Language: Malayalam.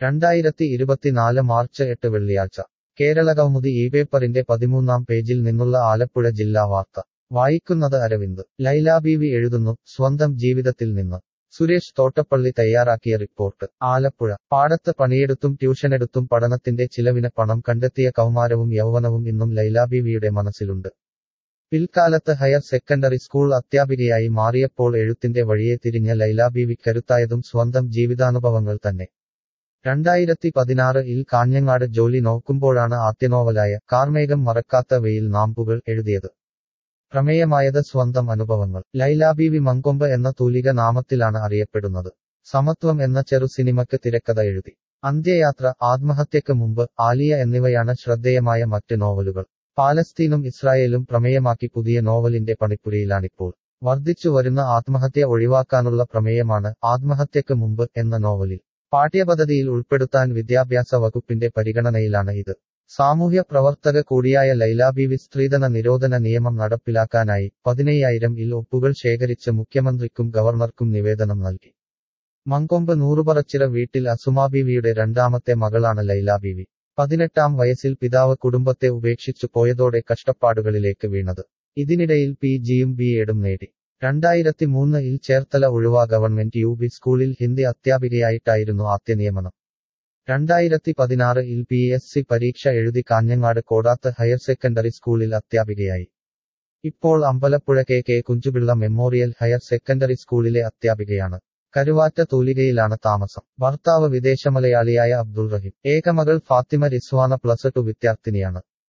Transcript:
രണ്ടായിരത്തി ഇരുപത്തിനാല് മാർച്ച് എട്ട് വെള്ളിയാഴ്ച കേരളകൗമുദി ഈ പേപ്പറിന്റെ പതിമൂന്നാം പേജിൽ നിന്നുള്ള ആലപ്പുഴ ജില്ലാ വാർത്ത വായിക്കുന്നത് അരവിന്ദ് ലൈലാബീവി എഴുതുന്നു സ്വന്തം ജീവിതത്തിൽ നിന്ന് സുരേഷ് തോട്ടപ്പള്ളി തയ്യാറാക്കിയ റിപ്പോർട്ട് ആലപ്പുഴ പാടത്ത് പണിയെടുത്തും ട്യൂഷനെടുത്തും പഠനത്തിന്റെ ചിലവിന് പണം കണ്ടെത്തിയ കൗമാരവും യൗവനവും ഇന്നും ലൈലാബീവിയുടെ മനസ്സിലുണ്ട് പിൽക്കാലത്ത് ഹയർ സെക്കൻഡറി സ്കൂൾ അധ്യാപികയായി മാറിയപ്പോൾ എഴുത്തിന്റെ വഴിയെ തിരിഞ്ഞ ലൈലാബീവി കരുത്തായതും സ്വന്തം ജീവിതാനുഭവങ്ങൾ തന്നെ രണ്ടായിരത്തി പതിനാറ് ഇൽ കാഞ്ഞങ്ങാട് ജോലി നോക്കുമ്പോഴാണ് ആദ്യനോവലായ കാർമേഘം മറക്കാത്ത വെയിൽ നാമ്പുകൾ എഴുതിയത് പ്രമേയമായത് സ്വന്തം അനുഭവങ്ങൾ ലൈലാബീവി മങ്കൊമ്പ് എന്ന തൂലിക നാമത്തിലാണ് അറിയപ്പെടുന്നത് സമത്വം എന്ന ചെറു സിനിമയ്ക്ക് തിരക്കഥ എഴുതി അന്ത്യയാത്ര ആത്മഹത്യക്ക് മുമ്പ് ആലിയ എന്നിവയാണ് ശ്രദ്ധേയമായ മറ്റ് നോവലുകൾ പാലസ്തീനും ഇസ്രായേലും പ്രമേയമാക്കി പുതിയ നോവലിന്റെ പണിപ്പുരയിലാണിപ്പോൾ വർദ്ധിച്ചു വരുന്ന ആത്മഹത്യ ഒഴിവാക്കാനുള്ള പ്രമേയമാണ് ആത്മഹത്യക്ക് മുമ്പ് എന്ന നോവലിൽ പാഠ്യപദ്ധതിയിൽ ഉൾപ്പെടുത്താൻ വിദ്യാഭ്യാസ വകുപ്പിന്റെ പരിഗണനയിലാണ് ഇത് സാമൂഹ്യ പ്രവർത്തക കൂടിയായ ലൈലാബീവി സ്ത്രീധന നിരോധന നിയമം നടപ്പിലാക്കാനായി പതിനയ്യായിരം ഇൽ ഒപ്പുകൾ ശേഖരിച്ച് മുഖ്യമന്ത്രിക്കും ഗവർണർക്കും നിവേദനം നൽകി മങ്കൊമ്പ് നൂറുപറച്ചിറ വീട്ടിൽ അസുമാബീവിയുടെ രണ്ടാമത്തെ മകളാണ് ലൈലാബീവി പതിനെട്ടാം വയസ്സിൽ പിതാവ് കുടുംബത്തെ ഉപേക്ഷിച്ചു പോയതോടെ കഷ്ടപ്പാടുകളിലേക്ക് വീണത് ഇതിനിടയിൽ പി ജിയും ബി എഡും നേടി രണ്ടായിരത്തി മൂന്നിൽ Cherthala Uzhuva government U B സ്കൂളിൽ ഹിന്ദി അധ്യാപികയായിട്ടായിരുന്നു ആദ്യ നിയമനം രണ്ടായിരത്തി പതിനാറ് ഇൽ പി എസ് സി പരീക്ഷ എഴുതി കാഞ്ഞങ്ങാട് കോടാത്ത് ഹയർ സെക്കൻഡറി സ്കൂളിൽ അധ്യാപികയായി ഇപ്പോൾ Ambalappuzha K K Kunchupilla memorial higher secondary സ്കൂളിലെ അധ്യാപികയാണ് കരുവാറ്റ തൂലികയിലാണ് താമസം ഭർത്താവ് വിദേശമലയാളിയായ അബ്ദുൾ റഹീം ഏകമകൾ ഫാത്തിമ റിസ്വാന പ്ലസ് ടു വിദ്യാർത്ഥിനിയാണ്